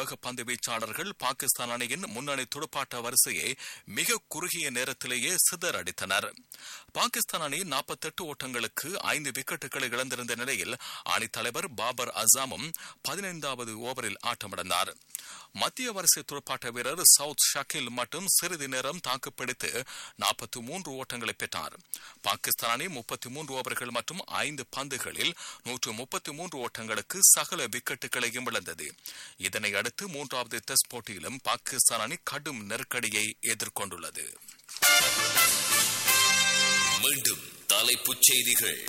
வேக பந்து வீச்சாளர்கள் பாகிஸ்தான் அணியின் முன்னணி துடுப்பாட்ட வரிசையை மிக குறுகிய நேரத்திலேயே சிதறடித்தனர் பாகிஸ்தான் அணி நாற்பத்தெட்டு ஓட்டங்களுக்கு ஐந்து விக்கெட்டுகளை இழந்திருந்த நிலையில் அணித் தலைவர் பாபர் அசாமும் பதினைந்தாவது ஓவரில் ஆட்டமிழந்தார் மத்திய வரிசை துடுப்பாட்ட வீரர் சவுத் ஷக்கில் மட்டும் சிறிது நேரம் தாக்குப்பிடித்து நாற்பத்தி மூன்று ஓட்டங்களை பெற்றார் பாகிஸ்தான் அணி முப்பத்தி மூன்று ஓவர்கள் மற்றும் ஐந்து பந்துகளில் நூற்று முப்பத்தி மூன்று ஓட்டங்களுக்கு சகல விக்கெட்டுகளையும் இழந்தது இதனை அடுத்து மூன்றாவது டெஸ்ட் போட்டியிலும் பாகிஸ்தான் அணி கடும் நெருக்கடியை எதிர்கொண்டுள்ளது மீண்டும் தலைப்புச் செய்திகள்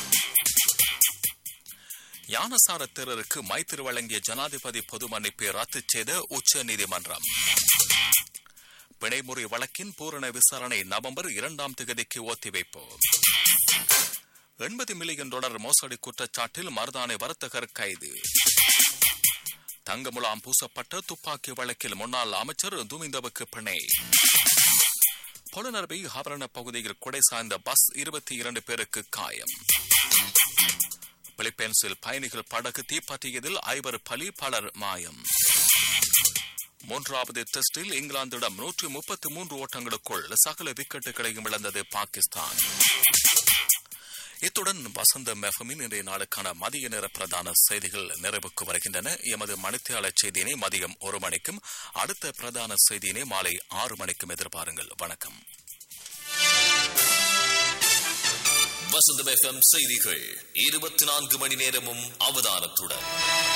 யானசார தேரருக்கு மைத்திரி வழங்கிய ஜனாதிபதி பொது மன்னிப்பை ரத்து செய்த உச்ச நீதிமன்றம் பிணைமுறை வழக்கின் பூரண விசாரணை நவம்பர் இரண்டாம் தேதிக்கு ஒத்திவைப்பு எண்பது மில்லியன் டாலர் மோசடி குற்றச்சாட்டில் மருதானை வர்த்தகர் கைது தங்கமுலாம் பூசப்பட்ட துப்பாக்கி வழக்கில் முன்னாள் அமைச்சர் துமிந்தவுக்கு பிணை பொலனர்பை ஆபரண பகுதியில் கொடை சாய்ந்த பஸ் இருபத்தி இரண்டு பேருக்கு காயம் பிலிப்பைன்ஸில் பயணிகள் படகு தீப்பற்றியதில் ஐவர் பலி பலர் மாயம் மூன்றாவது டெஸ்டில் இங்கிலாந்திடம் நூற்றி முப்பத்தி மூன்று ஓட்டங்களுக்குள் சகல விக்கெட்டுகளையும் இழந்தது பாகிஸ்தான் இத்துடன் வசந்த மெஃபமின் இன்றைய நாளுக்கான மதிய நேர பிரதான செய்திகள் நிறைவுக்கு வருகின்றன எமது மணித்தியாளர் செய்தியினை மதியம் ஒரு மணிக்கும் அடுத்த பிரதான செய்தியினை மாலை ஆறு மணிக்கும் எதிர்பாருங்கள் வணக்கம் வசந்தம் எஃப்எம் செய்திகள் இருபத்தி நான்கு மணி நேரமும் அவதானத்துடன்